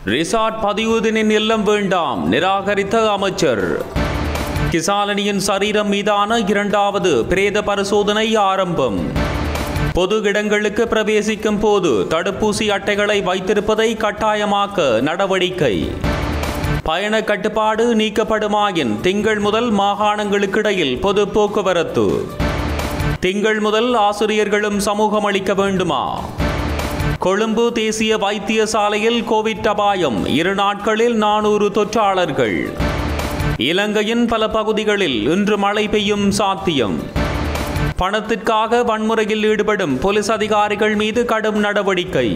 resort பதிவுதினின் இல்லம் வேண்டாம் நிராகரித்த அமைச்சர் கிசாலனியின் சரீரம் மீதான இரண்டாவது பிரேத பரிசோதனை ஆரம்பம் பொது இடங்களுக்கு பிரவேசிக்கும் போது தடுப்பூசி அட்டைகளை வைத்திருப்பதை கட்டாயமாக்க நடவடிக்கை பயண கட்டுப்பாடு நீக்கப்படுமாயின் திங்கள் முதல் மாகாணங்களுக்கிடையில் பொது போக்குவரத்து திங்கள் முதல் ஆசிரியர்களும் சமூகம் அளிக்க வேண்டுமா கொழும்பு தேசிய வைத்தியசாலையில் கோவிட் அபாயம் இரு நாட்களில் நானூறு தொற்றாளர்கள் இலங்கையின் பல பகுதிகளில் இன்று மழை பெய்யும் சாத்தியம் பணத்திற்காக வன்முறையில் ஈடுபடும் போலீஸ் அதிகாரிகள் மீது கடும் நடவடிக்கை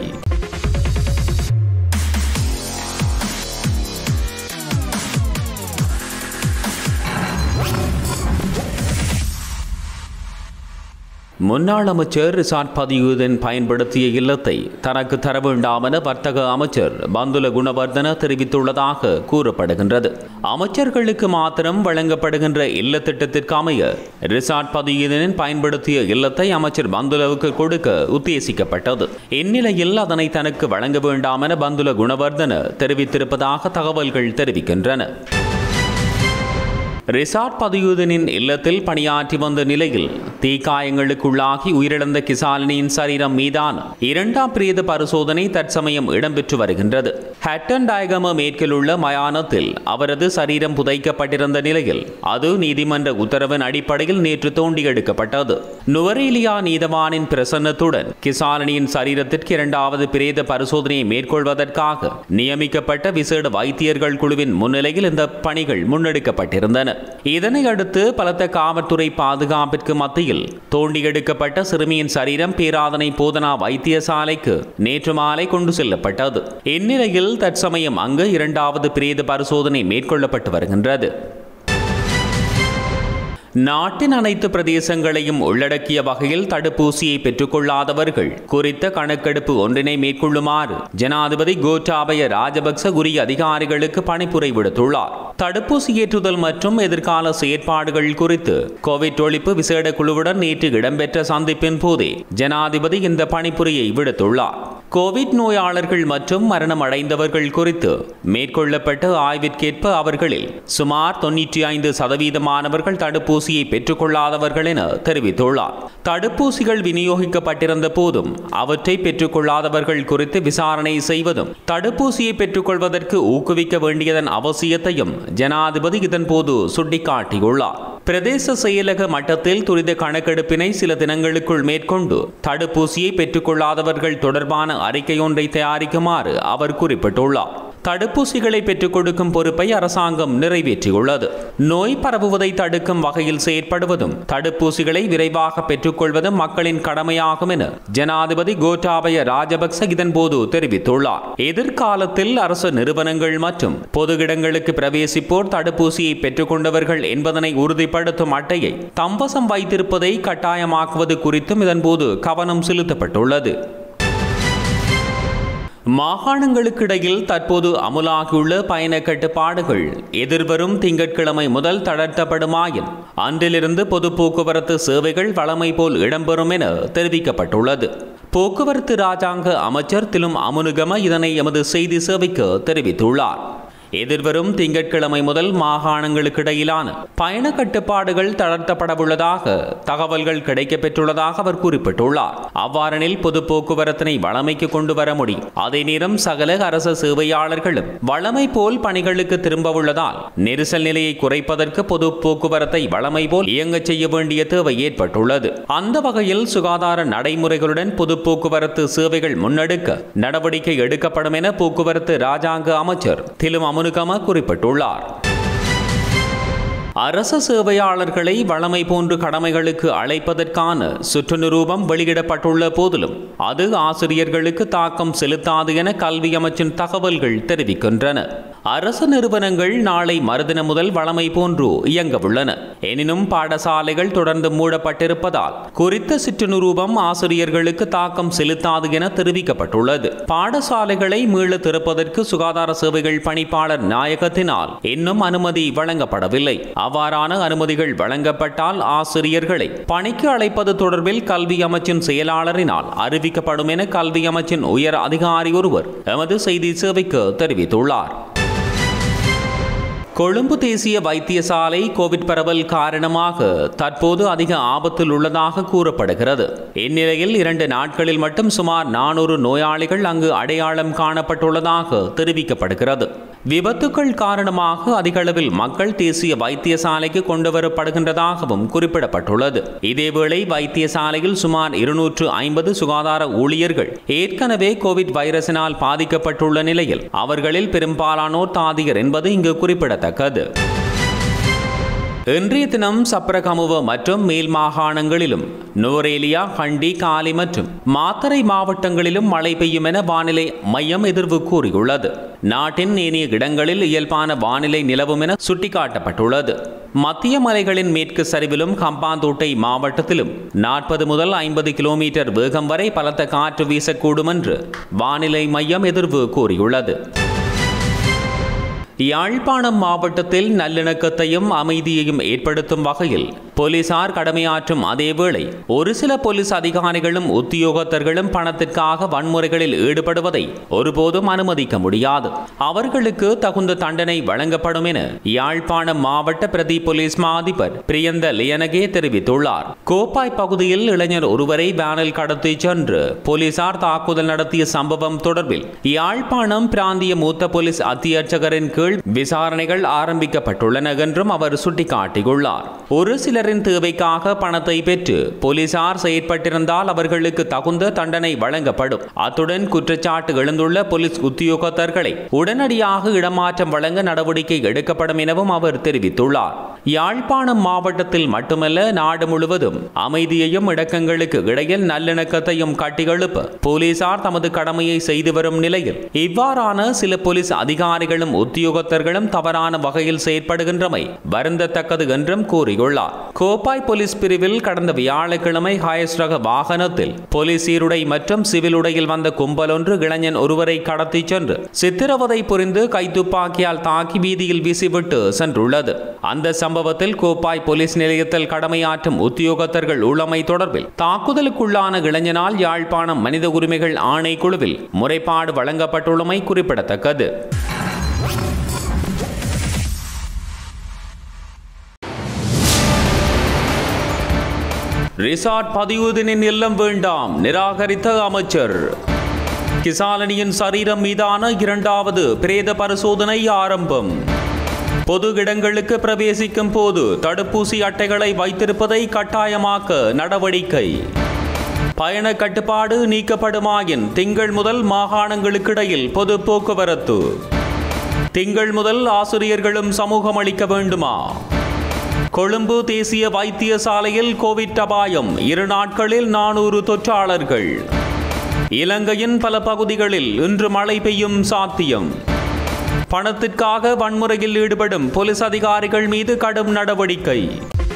முன்னாள் அமைச்சர் ரிசார்ட் பதியுதன் பயன்படுத்திய இல்லத்தை தனக்கு தர வேண்டாம் என வர்த்தக அமைச்சர் பந்துல குணவர்தன தெரிவித்துள்ளதாக கூறப்படுகின்றது அமைச்சர்களுக்கு மாத்திரம் வழங்கப்படுகின்ற இல்ல திட்டத்திற்கு அமைய ரிசார்ட் பதியுதனின் பயன்படுத்திய இல்லத்தை அமைச்சர் பந்துலவுக்கு கொடுக்க உத்தேசிக்கப்பட்டது இந்நிலையில் அதனை தனக்கு வழங்க வேண்டாம் என பந்துல குணவர்தன தெரிவித்திருப்பதாக தகவல்கள் தெரிவிக்கின்றன ரிசார்ட் பதியுதனின் இல்லத்தில் பணியாற்றி வந்த நிலையில் தீக்காயங்களுக்குள்ளாகி உயிரிழந்த கிசாலினியின் சரீரம் மீதான இரண்டாம் பிரேத பரிசோதனை தற்சமயம் இடம்பெற்று வருகின்றது ஹட்டன் டயகம மேற்கில் உள்ள மயானத்தில் அவரது சரீரம் புதைக்கப்பட்டிருந்த நிலையில் அது நீதிமன்ற உத்தரவின் அடிப்படையில் நேற்று தோண்டி எடுக்கப்பட்டது நுவரேலியா நீதவானின் பிரசன்னத்துடன் கிசாலினியின் சரீரத்திற்கு இரண்டாவது பிரேத பரிசோதனையை மேற்கொள்வதற்காக நியமிக்கப்பட்ட விசேட வைத்தியர்கள் குழுவின் முன்னிலையில் இந்த பணிகள் முன்னெடுக்கப்பட்டிருந்தன இதனை அடுத்து பலத்த காவல்துறை பாதுகாப்பிற்கு மத்தியில் தோண்டி எடுக்கப்பட்ட சிறுமியின் சரீரம் பேராதனை போதனா வைத்தியசாலைக்கு நேற்று மாலை கொண்டு செல்லப்பட்டது இந்நிலையில் தற்சமயம் அங்கு இரண்டாவது பிரேத பரிசோதனை மேற்கொள்ளப்பட்டு வருகின்றது நாட்டின் அனைத்து பிரதேசங்களையும் உள்ளடக்கிய வகையில் தடுப்பூசியை பெற்றுக்கொள்ளாதவர்கள் குறித்த கணக்கெடுப்பு ஒன்றினை மேற்கொள்ளுமாறு ஜனாதிபதி கோட்டாபய ராஜபக்ச உரிய அதிகாரிகளுக்கு பணிப்புரை விடுத்துள்ளார் தடுப்பூசி ஏற்றுதல் மற்றும் எதிர்கால செயற்பாடுகள் குறித்து கோவிட் ஒழிப்பு விசேட குழுவுடன் நேற்று இடம்பெற்ற சந்திப்பின் போதே ஜனாதிபதி இந்த பணிப்புரையை விடுத்துள்ளார் கோவிட் நோயாளர்கள் மற்றும் மரணம் அடைந்தவர்கள் குறித்து மேற்கொள்ளப்பட்ட ஆய்விற்கேற்ப அவர்களில் சுமார் தொன்னூற்றி ஐந்து சதவீதமானவர்கள் தடுப்பூசியை பெற்றுக்கொள்ளாதவர்கள் என தெரிவித்துள்ளார் தடுப்பூசிகள் விநியோகிக்கப்பட்டிருந்த போதும் அவற்றை பெற்றுக்கொள்ளாதவர்கள் குறித்து விசாரணை செய்வதும் தடுப்பூசியை பெற்றுக்கொள்வதற்கு ஊக்குவிக்க வேண்டியதன் அவசியத்தையும் ஜனாதிபதி இதன்போது சுட்டிக்காட்டியுள்ளார் பிரதேச செயலக மட்டத்தில் துரித கணக்கெடுப்பினை சில தினங்களுக்குள் மேற்கொண்டு தடுப்பூசியை பெற்றுக்கொள்ளாதவர்கள் தொடர்பான அறிக்கை ஒன்றை தயாரிக்குமாறு அவர் குறிப்பிட்டுள்ளார் தடுப்பூசிகளை பெற்றுக் கொடுக்கும் பொறுப்பை அரசாங்கம் நிறைவேற்றியுள்ளது நோய் பரவுவதை தடுக்கும் வகையில் செயற்படுவதும் தடுப்பூசிகளை விரைவாக பெற்றுக்கொள்வதும் மக்களின் கடமையாகும் என ஜனாதிபதி கோட்டாபய ராஜபக்ச இதன்போது தெரிவித்துள்ளார் எதிர்காலத்தில் அரசு நிறுவனங்கள் மற்றும் பொது இடங்களுக்கு பிரவேசிப்போர் தடுப்பூசியை பெற்றுக்கொண்டவர்கள் என்பதனை உறுதிப்படுத்தும் அட்டையை தம்பசம் வைத்திருப்பதை கட்டாயமாக்குவது குறித்தும் இதன்போது கவனம் செலுத்தப்பட்டுள்ளது மாகாணங்களுக்கிடையில் தற்போது அமுலாகியுள்ள பயண கட்டுப்பாடுகள் எதிர்வரும் திங்கட்கிழமை முதல் தளர்த்தப்படுமாயின் அன்றிலிருந்து பொது போக்குவரத்து சேவைகள் வழமை போல் இடம்பெறும் என தெரிவிக்கப்பட்டுள்ளது போக்குவரத்து ராஜாங்க அமைச்சர் திலும் அமுனுகம இதனை எமது செய்தி சேவைக்கு தெரிவித்துள்ளார் எதிர்வரும் திங்கட்கிழமை முதல் மாகாணங்களுக்கிடையிலான பயண கட்டுப்பாடுகள் தளர்த்தப்படவுள்ளதாக தகவல்கள் கிடைக்கப்பெற்றுள்ளதாக அவர் குறிப்பிட்டுள்ளார் அவ்வாறெனில் பொது போக்குவரத்தினை வளமைக்கு கொண்டு வர முடியும் அதே நேரம் சகல அரச சேவையாளர்களும் வளமை போல் பணிகளுக்கு திரும்ப உள்ளதால் நெரிசல் நிலையை குறைப்பதற்கு பொது போக்குவரத்தை வளமை போல் இயங்கச் செய்ய வேண்டிய தேவை ஏற்பட்டுள்ளது அந்த வகையில் சுகாதார நடைமுறைகளுடன் பொது போக்குவரத்து சேவைகள் முன்னெடுக்க நடவடிக்கை எடுக்கப்படும் என போக்குவரத்து ராஜாங்க அமைச்சர் திலும் அமுனுகம குறிப்பிட்டுள்ளார் அரச சேவையாளர்களை வளமை போன்று கடமைகளுக்கு அழைப்பதற்கான சுற்றுநிரூபம் வெளியிடப்பட்டுள்ள போதிலும் அது ஆசிரியர்களுக்கு தாக்கம் செலுத்தாது என கல்வி அமைச்சின் தகவல்கள் தெரிவிக்கின்றன அரசு நிறுவனங்கள் நாளை மறுதினம் முதல் வளமை போன்று இயங்க உள்ளன எனினும் பாடசாலைகள் தொடர்ந்து மூடப்பட்டிருப்பதால் குறித்த சுற்றுநிரூபம் ஆசிரியர்களுக்கு தாக்கம் செலுத்தாது என தெரிவிக்கப்பட்டுள்ளது பாடசாலைகளை மீள திறப்பதற்கு சுகாதார சேவைகள் பணிப்பாளர் நாயகத்தினால் இன்னும் அனுமதி வழங்கப்படவில்லை அவ்வாறான அனுமதிகள் வழங்கப்பட்டால் ஆசிரியர்களை பணிக்கு அழைப்பது தொடர்பில் கல்வி அமைச்சின் செயலாளரினால் அறிவிக்கப்படும் என கல்வி அமைச்சின் உயர் அதிகாரி ஒருவர் எமது செய்தி சேவைக்கு தெரிவித்துள்ளார் கொழும்பு தேசிய வைத்தியசாலை கோவிட் பரவல் காரணமாக தற்போது அதிக ஆபத்தில் உள்ளதாக கூறப்படுகிறது இந்நிலையில் இரண்டு நாட்களில் மட்டும் சுமார் நானூறு நோயாளிகள் அங்கு அடையாளம் காணப்பட்டுள்ளதாக தெரிவிக்கப்படுகிறது விபத்துக்கள் காரணமாக அதிக அளவில் மக்கள் தேசிய வைத்தியசாலைக்கு கொண்டு வரப்படுகின்றதாகவும் குறிப்பிடப்பட்டுள்ளது இதேவேளை வைத்தியசாலையில் சுமார் இருநூற்று ஐம்பது சுகாதார ஊழியர்கள் ஏற்கனவே கோவிட் வைரஸினால் பாதிக்கப்பட்டுள்ள நிலையில் அவர்களில் பெரும்பாலானோர் தாதியர் என்பது இங்கு குறிப்பிடத்தக்கது இன்றைய தினம் சப்ரகமுவ மற்றும் மேல் மாகாணங்களிலும் நுவரேலியா கண்டி காலி மற்றும் மாத்தறை மாவட்டங்களிலும் மழை பெய்யும் என வானிலை மையம் எதிர்வு கூறியுள்ளது நாட்டின் ஏனைய இடங்களில் இயல்பான வானிலை நிலவும் என சுட்டிக்காட்டப்பட்டுள்ளது மத்திய மலைகளின் மேற்கு சரிவிலும் கம்பாந்தோட்டை மாவட்டத்திலும் நாற்பது முதல் ஐம்பது கிலோமீட்டர் வேகம் வரை பலத்த காற்று வீசக்கூடும் என்று வானிலை மையம் எதிர்வு கூறியுள்ளது யாழ்ப்பாணம் மாவட்டத்தில் நல்லிணக்கத்தையும் அமைதியையும் ஏற்படுத்தும் வகையில் போலீசார் கடமையாற்றும் அதேவேளை ஒரு சில போலீஸ் அதிகாரிகளும் உத்தியோகத்தர்களும் பணத்திற்காக வன்முறைகளில் ஈடுபடுவதை ஒருபோதும் அனுமதிக்க முடியாது அவர்களுக்கு தகுந்த தண்டனை வழங்கப்படும் என யாழ்ப்பாணம் மாவட்ட பிரதி போலீஸ் மா அதிபர் பிரியந்த லியனகே தெரிவித்துள்ளார் கோப்பாய் பகுதியில் இளைஞர் ஒருவரை வேனில் கடத்தி சென்று போலீசார் தாக்குதல் நடத்திய சம்பவம் தொடர்பில் யாழ்ப்பாணம் பிராந்திய மூத்த போலீஸ் அத்தியட்சகரின் கீழ் விசாரணைகள் ஆரம்பிக்கப்பட்டுள்ளன என்றும் அவர் சுட்டிக்காட்டியுள்ளார் ஒரு சிலரின் தேவைக்காக பணத்தை பெற்று போலீசார் செயற்பட்டிருந்தால் அவர்களுக்கு தகுந்த தண்டனை வழங்கப்படும் அத்துடன் குற்றச்சாட்டு எழுந்துள்ள போலீஸ் உத்தியோகத்தர்களை உடனடியாக இடமாற்றம் வழங்க நடவடிக்கை எடுக்கப்படும் எனவும் அவர் தெரிவித்துள்ளார் யாழ்ப்பாணம் மாவட்டத்தில் மட்டுமல்ல நாடு முழுவதும் அமைதியையும் இடக்கங்களுக்கு இடையில் நல்லிணக்கத்தையும் கட்டியெழுப்ப போலீசார் தமது கடமையை செய்து வரும் நிலையில் இவ்வாறான சில போலீஸ் அதிகாரிகளும் உத்தியோகத்தர்களும் தவறான வகையில் செயற்படுகின்றமை வருந்தத்தக்கது என்றும் கூறியுள்ளார் கோப்பாய் போலீஸ் பிரிவில் கடந்த வியாழக்கிழமை ஹயஸ் ரக வாகனத்தில் போலீஸ் சீருடை மற்றும் சிவில் உடையில் வந்த கும்பல் ஒன்று இளைஞன் ஒருவரை கடத்தி சென்று சித்திரவதை புரிந்து கைத்துப்பாக்கியால் தாக்கி வீதியில் வீசிவிட்டு சென்றுள்ளது அந்த சம்பவத்தில் கோப்பாய் போலீஸ் நிலையத்தில் கடமையாற்றும் உத்தியோகத்தர்கள் உள்ளமை தொடர்பில் தாக்குதலுக்குள்ளான இளைஞனால் யாழ்ப்பாணம் மனித உரிமைகள் ஆணைக்குழுவில் முறைப்பாடு வழங்கப்பட்டுள்ளமை குறிப்பிடத்தக்கது ரிசார்ட் பதிவுதினின் இல்லம் வேண்டாம் நிராகரித்த அமைச்சர் கிசாலனியின் சரீரம் மீதான இரண்டாவது பிரேத பரிசோதனை ஆரம்பம் பொது இடங்களுக்கு பிரவேசிக்கும் போது தடுப்பூசி அட்டைகளை வைத்திருப்பதை கட்டாயமாக்க நடவடிக்கை பயண கட்டுப்பாடு நீக்கப்படுமாயின் திங்கள் முதல் மாகாணங்களுக்கிடையில் பொது போக்குவரத்து திங்கள் முதல் ஆசிரியர்களும் சமூகம் அளிக்க வேண்டுமா கொழும்பு தேசிய வைத்தியசாலையில் கோவிட் அபாயம் இரு நாட்களில் நானூறு தொற்றாளர்கள் இலங்கையின் பல பகுதிகளில் இன்று மழை பெய்யும் சாத்தியம் பணத்திற்காக வன்முறையில் ஈடுபடும் போலீஸ் அதிகாரிகள் மீது கடும் நடவடிக்கை